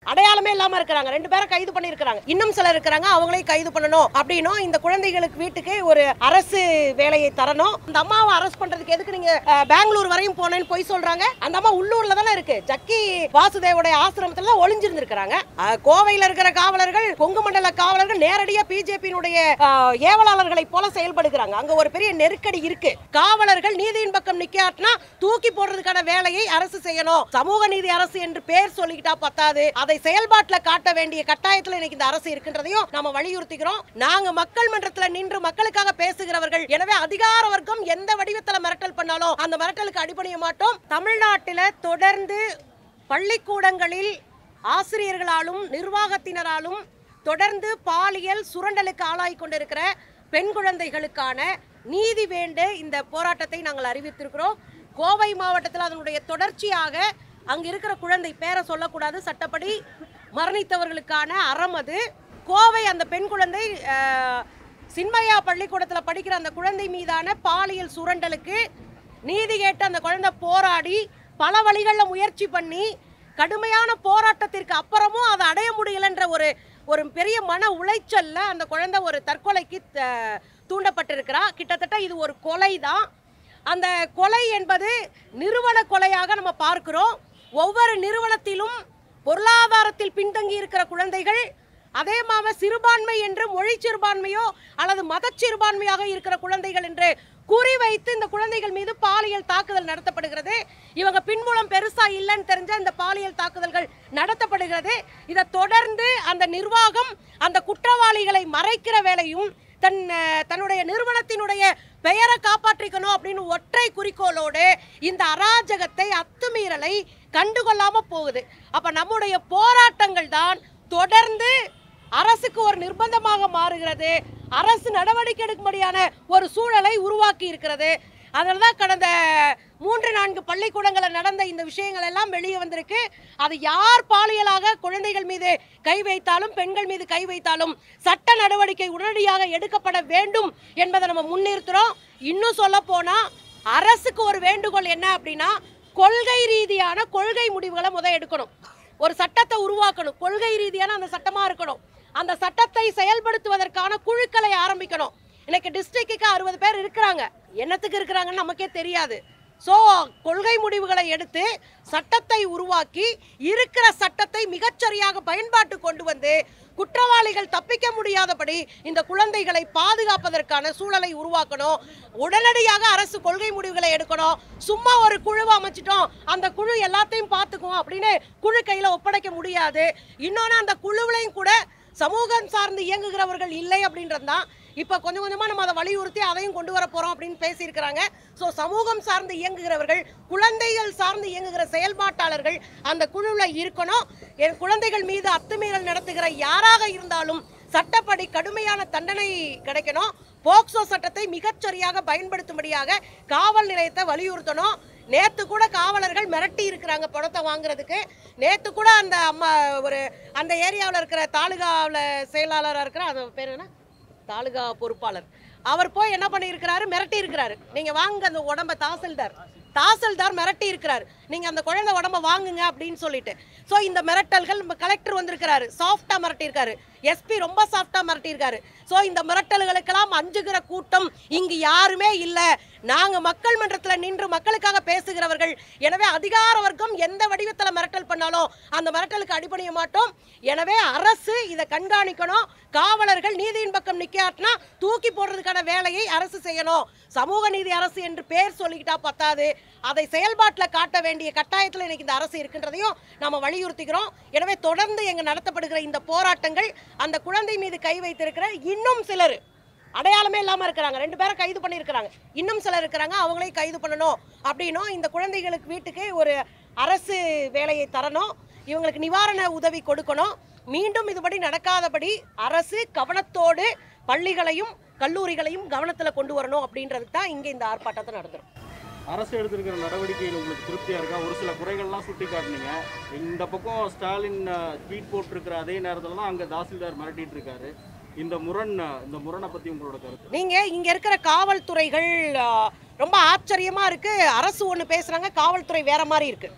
அடையாளமே இல்லாம இருக்கிறாங்க ரெண்டு பேரை கைது பண்ணியிருக்கிறாங்க இன்னும் சிலர் இருக்கிறாங்க அவங்களையும் கைது பண்ணணும் அப்படின்னும் இந்த குழந்தைகளுக்கு வீட்டுக்கு ஒரு அரசு வேலையை தரணும் அந்த அம்மாவை அரெஸ்ட் பண்றதுக்கு எதுக்கு நீங்க அஹ், பெங்களூர் வரையும் போனேன்னு போய் சொல்றாங்க அந்த அம்மா உள்ளூர்ல தானே இருக்கு ஜக்கி வாசுதேவோட ஆசிரமத்துல தான் ஒளிஞ்சிருந்திருக்கிறாங்க அஹ், கோவையில இருக்கிற காவலர்கள் கொங்கு மண்டல காவலர்கள் நேரடியா பிஜேபியினுடைய ஏவலாளர்களை போல செயல்படுகிறாங்க அங்க ஒரு பெரிய நெருக்கடி இருக்கு காவலர்கள் நீதியின் பக்கம் நிக்காட்டினா தூக்கி போடுறதுக்கான வேலையை அரசு செய்யணும் சமூக நீதி அரசு என்று பேர் சொல்லிக்கிட்டா பத்தாது அதை செயல்பாட்டுல காட்ட வேண்டிய கட்டாயத்துல இன்னைக்கு இந்த அரசு இருக்கின்றதையும் நாம வலியுறுத்திக்கிறோம் நாங்க மக்கள் மன்றத்துல நின்று மக்களுக்காக பேசுகிறவர்கள் எனவே அதிகார வர்க்கம் எந்த வடிவத்துல மிரட்டல் பண்ணாலும் அந்த மிரட்டலுக்கு அடிபணிய மாட்டோம் தமிழ்நாட்டில தொடர்ந்து பள்ளிக்கூடங்களில் ஆசிரியர்களாலும் நிர்வாகத்தினராலும் தொடர்ந்து பாலியல் சுரண்டலுக்கு ஆளாகி கொண்டிருக்கிற பெண் குழந்தைகளுக்கான நீதி வேண்ட இந்த போராட்டத்தை நாங்கள் அறிவித்திருக்கிறோம் கோவை மாவட்டத்தில் அதனுடைய தொடர்ச்சியாக அங்க இருக்கிற குழந்தை பேரை சொல்லக்கூடாது சட்டப்படி மரணித்தவர்களுக்கான அறம் அது கோவை அந்த பெண் குழந்தை அஹ், சின்மயா பள்ளிக்கூடத்தில் படிக்கிற அந்த குழந்தை மீதான பாலியல் சுரண்டலுக்கு நீதி கேட்டு அந்த குழந்தை போராடி பல வழிகளில் முயற்சி பண்ணி கடுமையான போராட்டத்திற்கு அப்புறமும் அதை அடைய முடியலன்ற ஒரு ஒரு பெரிய மன உளைச்சல்ல அந்த குழந்தை ஒரு தற்கொலைக்கு த- தூண்டப்பட்டிருக்கிறா கிட்டத்தட்ட இது ஒரு கொலை தான் அந்த கொலை என்பது நிறுவன கொலையாக நம்ம பார்க்கிறோம் ஒவ்வொரு நிறுவனத்திலும் பொருளாதாரத்தில் பின்தங்கி இருக்கிற குழந்தைகள் அதே மாவ சிறுபான்மை என்று மொழி சிறுபான்மையோ அல்லது மத சிறுபான்மையாக இருக்கிற குழந்தைகள் என்று குறிவைத்து இந்த குழந்தைகள் மீது பாலியல் தாக்குதல் நடத்தப்படுகிறது இவங்க பின்புலம் பெருசா இல்லைன்னு தெரிஞ்ச இந்த பாலியல் தாக்குதல்கள் நடத்தப்படுகிறது இதை தொடர்ந்து அந்த நிர்வாகம் அந்த குற்றவாளிகளை மறைக்கிற வேலையும் தன் அஹ், தன்னுடைய நிறுவனத்தினுடைய பெயரை காப்பாற்றிக்கணும் அப்படின்னு ஒற்றை குறிக்கோளோடு இந்த அராஜகத்தை அத்துமீறலை கண்டுகொள்ளாம போகுது அப்ப நம்முடைய போராட்டங்கள் தான் தொடர்ந்து அரசுக்கு ஒரு நிர்பந்தமாக மாறுகிறது அரசு நடவடிக்கை எடுக்கும்படியான ஒரு சூழலை உருவாக்கி இருக்கிறது அதனால தான் கடந்த மூன்று நான்கு பள்ளிக்கூடங்களில் நடந்த இந்த விஷயங்கள் எல்லாம் வெளியே வந்திருக்கு அது யார் பாலியலாக குழந்தைகள் மீது கை வைத்தாலும் பெண்கள் மீது கை வைத்தாலும் சட்ட நடவடிக்கை உடனடியாக எடுக்கப்பட வேண்டும் என்பதை நம்ம முன்னிறுத்துறோம் இன்னும் சொல்ல போனா அரசுக்கு ஒரு வேண்டுகோள் என்ன அப்படின்னா கொள்கை ரீதியான கொள்கை முடிவுகளை முத எடுக்கணும் ஒரு சட்டத்தை உருவாக்கணும் கொள்கை ரீதியான அந்த சட்டமா இருக்கணும் அந்த சட்டத்தை செயல்படுத்துவதற்கான குழுக்களை ஆரம்பிக்கணும் இன்னைக்கு டிஸ்ட்ரிக்ட்டுக்கு அறுபது பேர் இருக்கிறாங்க என்னத்துக்கு இருக்கிறாங்கன்னு நமக்கே தெரியாது ஸோ கொள்கை முடிவுகளை எடுத்து சட்டத்தை உருவாக்கி இருக்கிற சட்டத்தை மிகச்சரியாக பயன்பாட்டு கொண்டு வந்து குற்றவாளிகள் தப்பிக்க முடியாதபடி இந்த குழந்தைகளை பாதுகாப்பதற்கான சூழலை உருவாக்கணும் உடனடியாக அரசு கொள்கை முடிவுகளை எடுக்கணும் சும்மா ஒரு குழுவை அமைச்சிட்டோம் அந்த குழு எல்லாத்தையும் பார்த்துக்குவோம் அப்படின்னு குழு கையில் ஒப்படைக்க முடியாது இன்னொன்று அந்த குழுவிலையும் கூட சமூகம் சார்ந்து இயங்குகிறவர்கள் இல்லை அப்படின்றது தான் இப்போ கொஞ்சம் கொஞ்சமாக நம்ம அதை வலியுறுத்தி அதையும் கொண்டு வர போகிறோம் அப்படின்னு பேசியிருக்கிறாங்க ஸோ சமூகம் சார்ந்து இயங்குகிறவர்கள் குழந்தைகள் சார்ந்து இயங்குகிற செயல்பாட்டாளர்கள் அந்த குழுவில் இருக்கணும் என் குழந்தைகள் மீது அத்துமீறல் நடத்துகிற யாராக இருந்தாலும் சட்டப்படி கடுமையான தண்டனை கிடைக்கணும் போக்சோ சட்டத்தை மிகச்சரியாக பயன்படுத்தும்படியாக காவல் நிலையத்தை வலியுறுத்தணும் நேத்து கூட காவலர்கள் மிரட்டி இருக்கிறாங்க பணத்தை வாங்குறதுக்கு நேத்து கூட அந்த அம்மா ஒரு அந்த ஏரியாவில் இருக்கிற தாலுகாவில் செயலாளராக இருக்கிற அது பேர் என்ன தாலுகா பொறுப்பாளர் அவர் போய் என்ன பண்ணியிருக்கிறாரு மிரட்டி இருக்கிறாரு நீங்க வாங்குங்க அந்த உடம்ப தாசில்தார் தாசில்தார் மிரட்டி இருக்கிறார் நீங்க அந்த குழந்தை உடம்ப வாங்குங்க அப்படின்னு சொல்லிட்டு ஸோ இந்த மிரட்டல்கள் நம்ம கலெக்டர் வந்திருக்கிறாரு சாஃப்டா மிரட்டியிருக்காரு எஸ்பி ரொம்ப சாஃப்டா மிரட்டியிருக்காரு ஸோ இந்த மிரட்டல்களுக்கெல்லாம் அஞ்சுகிற கூட்டம் இங்கு யாருமே இல்லை நாங்க மக்கள் மன்றத்துல நின்று மக்களுக்காக பேசுகிறவர்கள் எனவே அதிகார வர்க்கம் எந்த வடிவத்துல மிரட்டல் பண்ணாலும் அந்த மிரட்டலுக்கு அடிபணிய மாட்டோம் எனவே அரசு இதை கண்காணிக்கணும் காவலர்கள் நீதியின் பக்கம் நிக்காட்டினா தூக்கி போடுறதுக்கான வேலையை அரசு செய்யணும் சமூக நீதி அரசு என்று பேர் சொல்லிக்கிட்டா பத்தாது அதை செயல்பாட்டில் காட்ட வேண்டிய கட்டாயத்தில் இன்னைக்கு இந்த அரசு இருக்கின்றதையும் நாம வலியுறுத்திக்கிறோம் எனவே தொடர்ந்து எங்க நடத்தப்படுகிற இந்த போராட்டங்கள் அந்த குழந்தை மீது கை வைத்திருக்கிற இன்னும் சிலர் அடையாளமே இல்லாம இருக்கிறாங்க ரெண்டு பேரை கைது பண்ணியிருக்கிறாங்க இன்னும் சிலர் இருக்கிறாங்க அவங்களையும் கைது பண்ணணும் அப்படின்னும் இந்த குழந்தைகளுக்கு வீட்டுக்கு ஒரு அரசு வேலையை தரணும் இவங்களுக்கு நிவாரண உதவி கொடுக்கணும் மீண்டும் இதுபடி நடக்காதபடி அரசு கவனத்தோடு பள்ளிகளையும் கல்லூரிகளையும் கவனத்துல கொண்டு வரணும் அப்படின்றதுக்கு தான் இங்க இந்த ஆர்ப்பாட்டத்தை நடத்துறோம் அரசு எடுத்திருக்கிற நடவடிக்கைகள் உங்களுக்கு திருப்தியா இருக்கா ஒரு சில குறைகள்லாம் சுட்டி காட்டுனீங்க இந்த பக்கம் ஸ்டாலின் ட்வீட் போட்டிருக்கிற அதே நேரத்துல தான் அங்க தாசில்தார் மிரட்டிட்டு இருக்காரு இந்த முரண் அஹ், இந்த முரணை பத்தி உங்களோட கருத்து நீங்க இங்க இருக்கிற காவல்துறைகள் ஆ, ரொம்ப ஆச்சரியமா இருக்கு அரசு ஒண்ணு பேசுறாங்க காவல்துறை வேற மாதிரி இருக்கு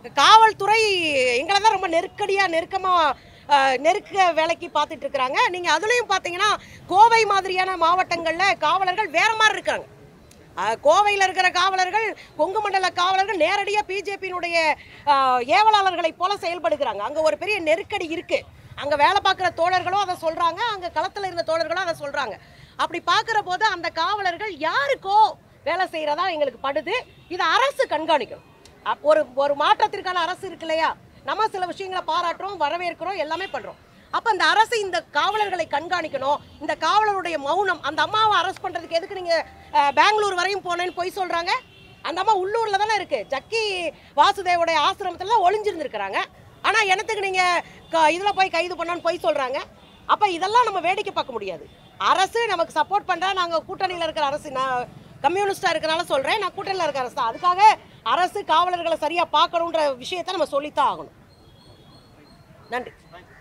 காவல்துறை எங்களை தான் ரொம்ப நெருக்கடியாக நெருக்கமாக நெருக்க வேலைக்கு பார்த்துட்டு இருக்கிறாங்க நீங்கள் அதுலேயும் பார்த்தீங்கன்னா கோவை மாதிரியான மாவட்டங்களில் காவலர்கள் வேற மாதிரி இருக்காங்க கோவையில் இருக்கிற காவலர்கள் கொங்கு மண்டல காவலர்கள் நேரடியாக பிஜேபியினுடைய ஏவலாளர்களைப் போல செயல்படுகிறாங்க அங்கே ஒரு பெரிய நெருக்கடி இருக்கு அங்கே வேலை பார்க்குற தோழர்களும் அதை சொல்கிறாங்க அங்கே களத்தில் இருந்த தோழர்களும் அதை சொல்கிறாங்க அப்படி பார்க்குற போது அந்த காவலர்கள் யாருக்கோ வேலை செய்கிறதா எங்களுக்கு படுது இதை அரசு கண்காணிக்கணும் அப்- ஒரு ஒரு மாற்றத்திற்கான அரசு இருக்கு இல்லையா நம்ம சில விஷயங்களை பாராட்டுறோம் வரவேற்கிறோம் எல்லாமே பண்ணுறோம் அப்போ இந்த அரசு இந்த காவலர்களை கண்காணிக்கணும் இந்த காவலருடைய மௌனம் அந்த அம்மாவை அரெஸ்ட் பண்ணுறதுக்கு எதுக்கு நீங்கள் பெங்களூர் வரையும் போனேன்னு பொய் சொல்கிறாங்க அந்த அம்மா உள்ளூரில் தானே இருக்குது ஜக்கி வாசுதேவோடைய ஆசிரமத்தில் தான் ஒளிஞ்சிருந்துருக்கிறாங்க ஆனால் எனத்துக்கு நீங்கள் இதில் போய் கைது பண்ணான்னு பொய் சொல்கிறாங்க அப்போ இதெல்லாம் நம்ம வேடிக்கை பார்க்க முடியாது அரசு நமக்கு சப்போர்ட் பண்ணுறா நாங்கள் கூட்டணியில் இருக்கிற அரசு நான் கம்யூனிஸ்டாக இருக்கனால சொல்கிறேன் நான் கூட்டணியில் இருக்கிற அரசு தான் அதுக்காக அரசு காவலர்களை சரியாக பார்க்கணுன்ற விஷயத்தை நம்ம சொல்லித்தான் ஆகணும் நன்றி